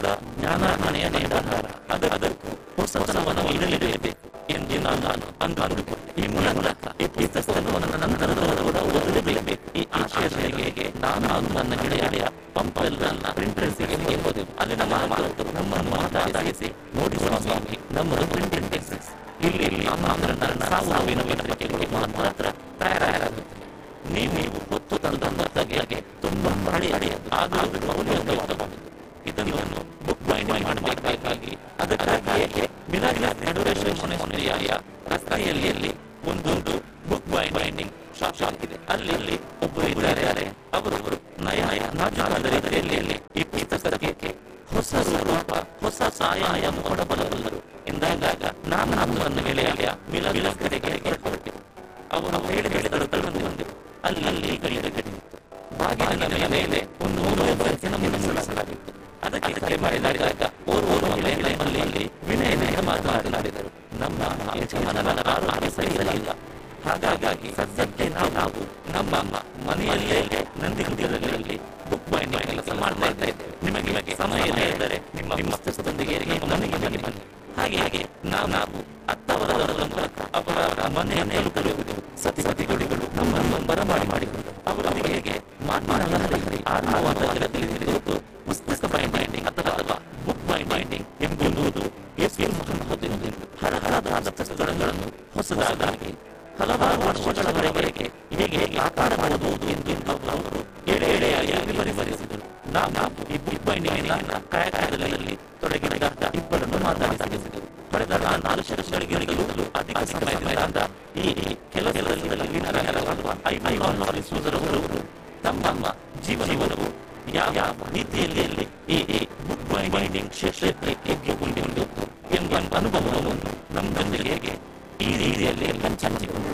ಕೂಡ ಜ್ಞಾನಾರ್ಜನೆಯ ನೇದಾರ ಅದಕ್ಕೂ ಹೊಸತನವನ್ನು ಇಡಲಿರಬೇಕು ಎಂದು ನಾನು ನಾನು ಅಂದು ಅಂದುಕೊಂಡೆ ಈ ಮೂಲಕ ಈ ಪುಸ್ತಕವನ್ನು ನನ್ನ ನಂತರದವರು ಕೂಡ ಓದಲೇಬೇಕು ಈ ಆಶಯಗಳಿಗೆ ನಾನು ಹಾಗೂ ನನ್ನ ಗೆಳೆಯ ಪಂಪೆಲ್ರನ್ನ ಪ್ರಿಂಟರ್ಸಿಗೆ ಹೋದೆವು ಅಲ್ಲಿ ನಮ್ಮ ಮಾಲಕರು ನಮ್ಮನ್ನು ಮಾತಾಡಿಸಿ ನೋಡಿ ಸ್ವಾಮಿ ನಮ್ಮದು ಪ್ರಿಂಟಿಂಗ್ ಟೆಕ್ಸಿಸ್ ಇಲ್ಲಿ ಇಲ್ಲಿ ಅಮ್ಮನ ಸಾವಿನ ಪತ್ರಿಕೆಗಳು ಮಾತ್ರ ತಯಾರಾಗುತ್ತೆ ನೀವು ನೀವು ಹೊತ್ತು ತಂದೊಂಬತ್ತಾಗೆ ತುಂಬಾ ಹಳಿ ಹಳೆಯದು ಆದರೂ ಮೌಲ್ಯಯುತವಾದದ್ದು ಇದನ್ನು ಬುಕ್ ಬೈಂಡಿಂಗ್ ಮಾಡಬೇಕಾಗಿ ಅದಕ್ಕಾಗಿಯೇ ಮಿಲಾಗ್ಲ ಫೆಡರೇಷನ್ ಮೊನೆಸ್ಟ್ರಿಯಾಯ ರಸ್ತೆಯಲ್ಲಿ ಒಂದು ಬುಕ್ ಬೈಂಡಿಂಗ್ ಶಾಪ್ ಶಾಪ್ ಇದೆ ಅಲ್ಲಿ ಅಲ್ಲಿ ಒಬ್ಬರು ಇದ್ದಾರೆ ಅವರು ನಯ ನಾಜೂಕಾದ ರೀತಿಯಲ್ಲಿ ಈ ಪುಸ್ತಕಕ್ಕೆ ಹೊಸ ರೂಪ ಹೊಸ ಸಹಾಯ ಕೊಡಬಲ್ಲರು ಎಂದಾಗ ನಾನು ನಮ್ಮನ್ನು ಗೆಳೆಯ ಮಿಲ ಮಿಲಕತೆಗೆ ಹೊರಟೆ ಅವರು ಹೇಳಿ ಹೇಳಿದರು ಬಂದು ಅಲ್ಲಿ ಅಲ್ಲಿ ಗಡಿಯ ಗಡಿಯಿತ್ತು ಬಾಗಿಲಿನ ಮೇಲೆ ಒಂದು ಮೂರು ಬರೆಸಿನ ಮುನ್ನಡೆಸಲಾಗಿತ್ತು ಅದಕ್ಕೆ ಕರೆ ಮಾಡಿದಾಗ ಓರ್ವ ಮಹಿಳೆ ಅಲ್ಲಿ ವಿನಯದಿಂದ ಮಾತನಾಡಿದರು ನಮ್ಮ ಯಜಮಾನನ ಆರೋಗ್ಯ ಸರಿಯಿರಲಿಲ್ಲ ಹಾಗಾಗಿ ಸದ್ಯಕ್ಕೆ ನಾವು ನಾವು ನಮ್ಮ ಮನೆಯಲ್ಲೇ ನಂದಿಗುದಿರಲ್ಲಿ ಬುಕ್ ಬೈಂಡಿಂಗ್ ಕೆಲಸ ಮಾಡ್ತಾ ಇದ್ದೇವೆ ನಿಮಗೆ ನಿಮಗೆ ಸಮಯ ಇದ್ದರೆ ನಿಮ್ಮ ನಿಮ್ಮ ಪುಸ್ತಕದೊಂದಿಗೆ ನಿಮ್ಮ ಮನೆಗೆ ಬನ್ನಿ ಬನ್ನಿ ಹಾಗೆ ಹಾಗೆ ನಾವು ನಾವು ಅತ್ತವರವರ ಮೂಲಕ ಅವರ ಮನೆಯನ್ನು ತಲುಪುವುದು ಸತಿ ಸತಿಗಳಿಗಳು ನಮ್ಮನ್ನು ಬರಮಾಡಿ ಮಾಡಿಕೊಂಡು ಅವರೊಂದಿಗೆ ಹೇಗೆ ಮಾತನಾಡಲಾರಿ ಆರಂಭವಾದ ತಿಳಿದಿರುವುದು ಪುಸ್ತಕ ಬೈಂಡಿಂಗ್ ಅಥವಾ ಬುಕ್ ಬೈಂಡಿಂಗ್ ಎಂಬುದು ಎಸ್ ಎಲ್ ಮೊಹಮ್ಮದ್ ಹರಹರದ ಪುಸ್ತಕಗಳನ್ನು ಹೊಸದಾಗಿ ಹಲವಾರು ವರ್ಷಗಳವರೆಗೆ ಹೇಗೆ ಹೇಗೆ ಆಕಾರ ಮಾಡಬಹುದು ಎಂದು ಅವರು ಎಳೆ ಎಳೆಯಾಗಿ ವಿವರಿಸಿದರು ನಾವು ನಾವು ಈ ಬುಕ್ ಬೈಂಡಿಂಗ್ ಕಾಯಕದಲ್ಲಿ ತೊಡಗಿದಾಗ ಇಬ್ಬರನ್ನು ಮಾತನಾಡಿಸಿದರು ಕಳೆದ ನಾಲ್ಕು ವರ್ಷಗಳಿಗೆ ಅಧಿಕ ಸಮಯದಿಂದ ಈ ಕೆಲಸದಲ್ಲಿ ವಿನರವಾಗುವ ಐವನ್ ಅವರಿಸುವುದರವರು ತಮ್ಮ ಜೀವನವು ಯಾವ ರೀತಿಯಲ್ಲಿ ಈ ಬುಕ್ ಬೈಂಡಿಂಗ್ ಕ್ಷೇತ್ರಕ್ಕೆ ಎಗ್ಗಿಕೊಂಡಿದ್ದು ಎಂಬ ಅನುಭವವನ್ನು ನಮ್ಮೊಂದಿಗೆ ಈ ರೀತಿಯಲ್ಲಿ ಹಂಚಿಕೊಂಡರು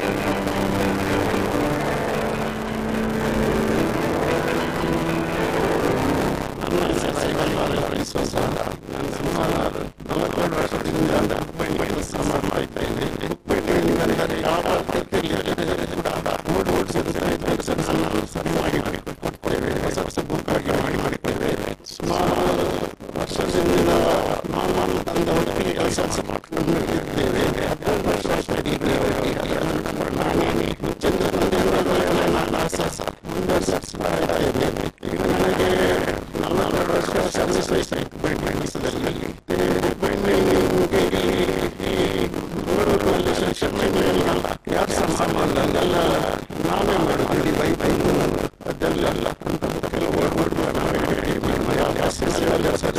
ಸುಮಾರು ನಲವತ್ತೇಳು ವರ್ಷದಿಂದ ಕೆಲಸ ಮಾಡ್ತಾ ಇದ್ದೇನೆ ಅಂದರೆ ಯಾವ ಪತ್ರಿಕೆಯಲ್ಲಿ ಕೂಡ ಮೂರು ವರ್ಷದ ನಾನು ಸರಿ ಮಾಡಿ ಮಾಡಿಕೊಡ್ತೇವೆ ಹೊಸ ಹೊಸ ಬುಕ್ಕಾಗಿ ಮಾಡಿ ಮಾಡಿಕೊಡ್ತೇವೆ ಸುಮಾರು ವರ್ಷದಿಂದ ನಾವು ತಂದ ಒಟ್ಟಿಗೆ ಕೆಲಸ ಮಾಡ್ಕೊಂಡು ಇದ್ದೇವೆ ಹದಿನೈದು ವರ್ಷ ಅಷ್ಟೇ ನಾನೇ ಚಂದ್ರನ ನಾನು ಮುಂದುವರಿಸ್ತಾ ಇದ್ದೇನೆ ಈಗ ನನಗೆ ನಲವತ್ತೆರಡು ವರ್ಷ ಸರ್ವಿಸ್ ವಯಸ್ಸಾಯಿತು